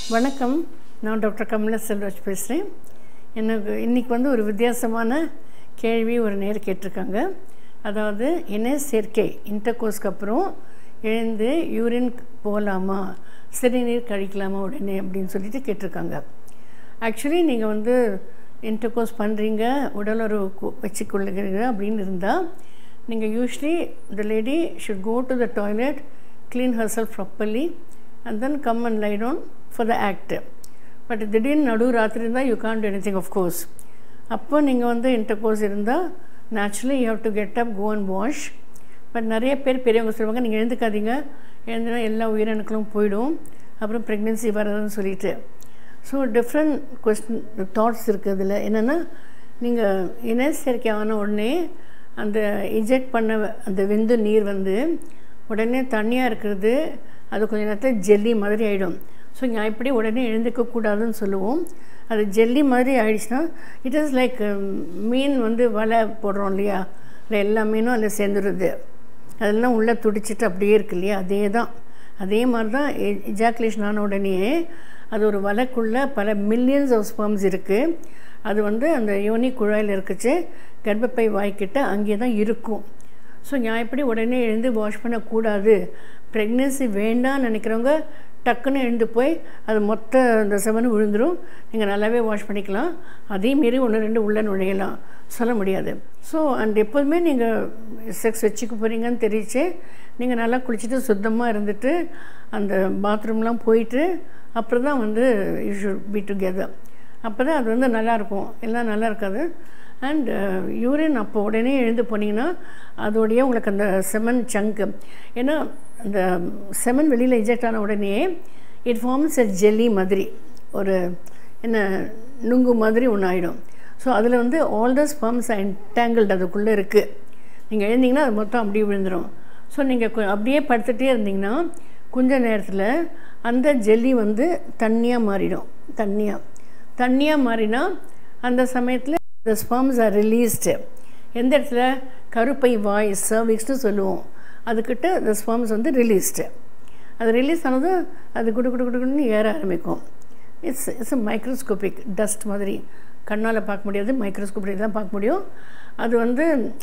வணக்கம் நான் டாக்டர் கமலா செல்வராஜ் பேசுகிறேன் எனக்கு இன்றைக்கி வந்து ஒரு வித்தியாசமான கேள்வி ஒரு நேர் கேட்டிருக்காங்க அதாவது என்ன சேர்க்கை இன்டர்கோர்ஸ்க்கு அப்புறம் எழுந்து யூரின் போகலாமா சிறுநீர் கழிக்கலாமா உடனே அப்படின்னு சொல்லிட்டு கேட்டிருக்காங்க ஆக்சுவலி நீங்கள் வந்து இன்டர்கோர்ஸ் பண்ணுறீங்க உடலுறவு வச்சுக்கொள்ளுகிறீங்க அப்படின்னு இருந்தால் நீங்கள் usually the lady should go to the toilet clean herself properly and then come and lie down for the act but திடீர்னு நடு ராத்திரி இருந்தால் you can do anything course அப்போ நீங்கள் வந்து இன்டர் கோர்ஸ் இருந்தால் naturally you have to get up go and wash but நிறைய பேர் பெரியவங்க சொல்லுவாங்க நீங்கள் எழுந்துக்காதீங்க எழுந்துனா எல்லா உயிரணுக்களும் போயிடும் அப்புறம் ப்ரெக்னென்சி வர்றதுன்னு சொல்லிட்டு ஸோ டிஃப்ரெண்ட் கொஸ்டின் தாட்ஸ் இருக்குது அதில் என்னென்னா நீங்கள் இன சேர்க்கை ஆன உடனே அந்த இஜெக்ட் பண்ண அந்த வெந்து நீர் வந்து உடனே தண்ணியாக இருக்கிறது அது கொஞ்ச நேரத்தில் ஜெல்லி மாதிரி ஆகிடும் ஸோ நான் இப்படி உடனே எழுந்துக்கக்கூடாதுன்னு சொல்லுவோம் அது ஜெல்லி மாதிரி ஆயிடுச்சுன்னா இட் இஸ் லைக் மீன் வந்து வலை போடுறோம் இல்லையா இல்லை எல்லா மீனும் அதில் சேர்ந்துருது அதெல்லாம் உள்ளே துடிச்சிட்டு அப்படியே இருக்கு இல்லையா அதே தான் அதே மாதிரி தான் இஜாக்குலேஷன் ஆன உடனே அது ஒரு வலைக்குள்ளே பல மில்லியன்ஸ் ஆஃப் ஸ்பம்ஸ் இருக்குது அது வந்து அந்த யோனி குழாயில் இருக்குச்சு கர்ப்பப்பை வாய்க்கிட்ட அங்கே தான் இருக்கும் ஸோ நான் எப்படி உடனே எழுந்து வாஷ் பண்ணக்கூடாது ப்ரெக்னென்சி வேண்டாம்னு நினைக்கிறவங்க டக்குன்னு எழுந்து போய் அது மொத்த அந்த செவனு விழுந்துடும் நீங்கள் நல்லாவே வாஷ் பண்ணிக்கலாம் அதே மாரி ஒன்று ரெண்டு உள்ளே நுழையலாம் சொல்ல முடியாது ஸோ அண்ட் எப்போதுமே நீங்கள் செக்ஸ் வச்சுக்க போகிறீங்கன்னு தெரிவிச்சு நீங்கள் நல்லா குளிச்சுட்டு சுத்தமாக இருந்துட்டு அந்த பாத்ரூம்லாம் போயிட்டு அப்புறம் தான் வந்து யூ ஷுட் பி டுகெதர் அப்போ தான் அது வந்து நல்லாயிருக்கும் எல்லாம் நல்லா இருக்காது அண்ட் யூரின் அப்போ உடனே எழுந்து போனீங்கன்னா அதோடைய உங்களுக்கு அந்த செமன் சங்கு ஏன்னா அந்த செமன் வெளியில் இஜெக்ட் ஆன உடனே இட் ஃபார்ம்ஸ் எ ஜெல்லி மாதிரி ஒரு என்ன நுங்கு மாதிரி ஒன்று ஆகிடும் ஸோ அதில் வந்து ஆல் த ஸ்பம்ஸ் என்டாங்கிள்டு அதுக்குள்ளே இருக்குது நீங்கள் எழுந்தீங்கன்னா அது மொத்தம் அப்படியே விழுந்துடும் ஸோ நீங்கள் அப்படியே படுத்துகிட்டே இருந்தீங்கன்னா கொஞ்ச நேரத்தில் அந்த ஜெல்லி வந்து தண்ணியாக மாறிடும் தண்ணியாக தண்ணியாக மாறினா அந்த சமயத்தில் த ஸ்பம்ஸ் ஆர் ரிலீஸ்டு எந்த இடத்துல கருப்பை வாய் சர்விக்ஸ்னு சொல்லுவோம் அதுக்கிட்ட த ஸ்பம்ஸ் வந்து ரிலீஸ்டு அது ரிலீஸ் ஆனது அது குடு குடு குடுன்னு ஏற ஆரம்பிக்கும் it's it's uh microscopic dust மாதிரி கண்ணால் பார்க்க முடியாது மைக்ரோஸ்கோப்பில் தான் பார்க்க முடியும் அது வந்து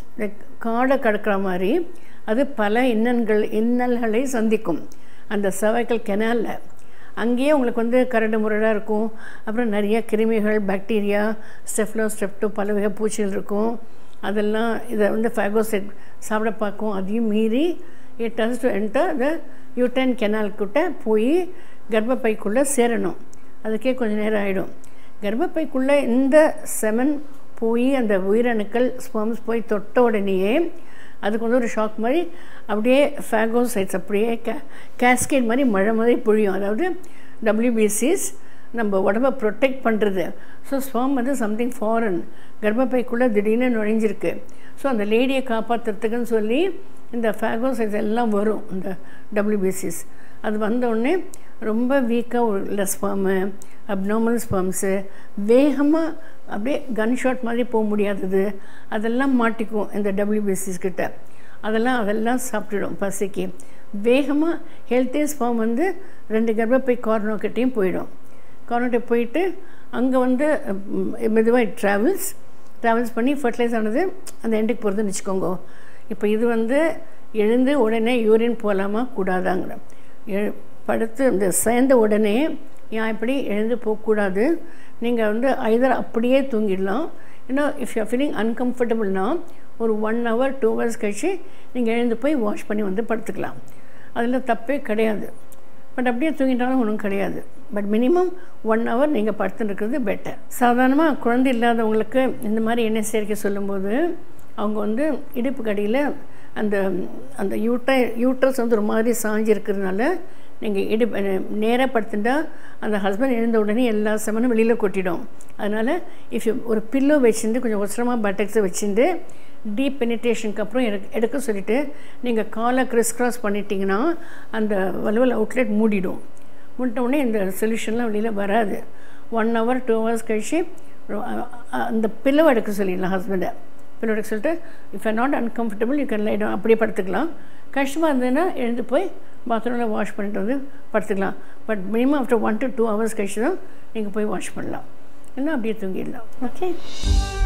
காடை கடக்கிற மாதிரி அது பல இன்னல்கள் இன்னல்களை சந்திக்கும் அந்த சர்வைக்கல் கெனாலில் அங்கேயே உங்களுக்கு வந்து கரடு முரடாக இருக்கும் அப்புறம் நிறைய கிருமிகள் பாக்டீரியா ஸ்டெஃப்லோ ஸ்டெப்டோ பல வகை பூச்சிகள் இருக்கும் அதெல்லாம் இதை வந்து ஃபேகோசெட் சாப்பிட பார்க்கும் அதையும் மீறி it does to enter the uterine கெனால்கிட்ட போய் கர்ப்பப்பைக்குள்ளே சேரணும் அதுக்கே கொஞ்சம் நேரம் ஆகிடும் கர்ப்பப்பைக்குள்ளே இந்த செமன் போய் அந்த உயிரணுக்கள் ஸ்பம்ஸ் போய் தொட்ட உடனேயே அதுக்கு வந்து ஒரு ஷாக் மாதிரி அப்படியே ஃபேகோசைட்ஸ் அப்படியே கே கேஸ்கேட் மாதிரி மழை மாதிரி பொழியும் அதாவது டபிள்யூபிசிஸ் நம்ம உடம்பை ப்ரொடெக்ட் பண்ணுறது ஸோ ஸ்வாம் வந்து சம்திங் ஃபாரின் கர்ப்பப்பைக்குள்ளே திடீர்னு நுழைஞ்சிருக்கு ஸோ அந்த லேடியை காப்பாற்றுறதுக்குன்னு சொல்லி இந்த ஃபேகோசைட்ஸ் எல்லாம் வரும் இந்த டபிள்யூபிசிஸ் அது வந்தோடனே ரொம்ப வீக்காக உள்ள ஸ்பாமு அப்நார்மல் ஸ்பாம்ஸு வேகமாக அப்படியே கன் ஷாட் மாதிரி போக முடியாதது அதெல்லாம் மாட்டிக்கும் இந்த டபிள்யூபிசிஸ் கிட்ட அதெல்லாம் அதெல்லாம் சாப்பிட்டுடும் பசிக்கு வேகமாக ஹெல்த்தி ஸ்பாம் வந்து ரெண்டு கர்ப்பப்பை கார்னோக்கிட்டையும் போயிடும் கார்னோட்டை போயிட்டு அங்கே வந்து மெதுவாக ட்ராவல்ஸ் ட்ராவல்ஸ் பண்ணி ஃபர்டிலைஸ் ஆனது அந்த எண்டுக்கு போகிறதுன்னு வச்சுக்கோங்க இப்போ இது வந்து எழுந்து உடனே யூரின் போகலாமா கூடாதாங்கிற எழு படுத்து இந்த சேர்ந்த உடனே ஏன் இப்படி எழுந்து போகக்கூடாது நீங்கள் வந்து ஐதர் அப்படியே தூங்கிடலாம் ஏன்னா இஃப் யூ ஃபீலிங் அன்கம்ஃபர்டபுள்னா ஒரு ஒன் ஹவர் டூ ஹவர்ஸ் கழிச்சு நீங்கள் எழுந்து போய் வாஷ் பண்ணி வந்து படுத்துக்கலாம் அதில் தப்பே கிடையாது பட் அப்படியே தூங்கிட்டாலும் ஒன்றும் கிடையாது பட் மினிமம் ஒன் ஹவர் நீங்கள் படுத்துருக்கிறது பெட்டர் சாதாரணமாக குழந்தை இல்லாதவங்களுக்கு இந்த மாதிரி எண்ணெய் சேர்க்கை சொல்லும்போது அவங்க வந்து இடுப்பு கடியில் அந்த அந்த யூட்டை யூட்ரஸ் வந்து ஒரு மாதிரி சாஞ்சி இருக்கிறதுனால நீங்கள் இடு நேராக படுத்துட்டா அந்த ஹஸ்பண்ட் எழுந்த உடனே எல்லா செமனும் வெளியில் கொட்டிடும் அதனால் இஃப் யூ ஒரு பில்லோ வச்சுட்டு கொஞ்சம் ஒசரமாக பட்டக்ஸை வச்சுட்டு டீப் பெனிட்ரேஷனுக்கு அப்புறம் எனக்கு எடுக்க சொல்லிவிட்டு நீங்கள் காலை கிறிஸ் கிராஸ் பண்ணிட்டீங்கன்னா அந்த வலுவல் அவுட்லெட் மூடிடும் மூடிட்ட உடனே இந்த சொல்யூஷன்லாம் வெளியில் வராது ஒன் ஹவர் டூ ஹவர்ஸ் கழிச்சு அந்த பில்லோ எடுக்க சொல்லிடலாம் ஹஸ்பண்டை பில்லோ எடுக்க சொல்லிட்டு if are not uncomfortable you can light அப்படியே படுத்துக்கலாம் கஷ்டமாக இருந்ததுன்னா எழுந்து போய் பாத்ரூமில் வாஷ் பண்ணிட்டு வந்து படுத்துக்கலாம் but minimum after one to two hours கழிச்சு தான் நீங்கள் போய் வாஷ் பண்ணலாம் இல்லைன்னா அப்படியே தூங்கிடலாம் ஓகே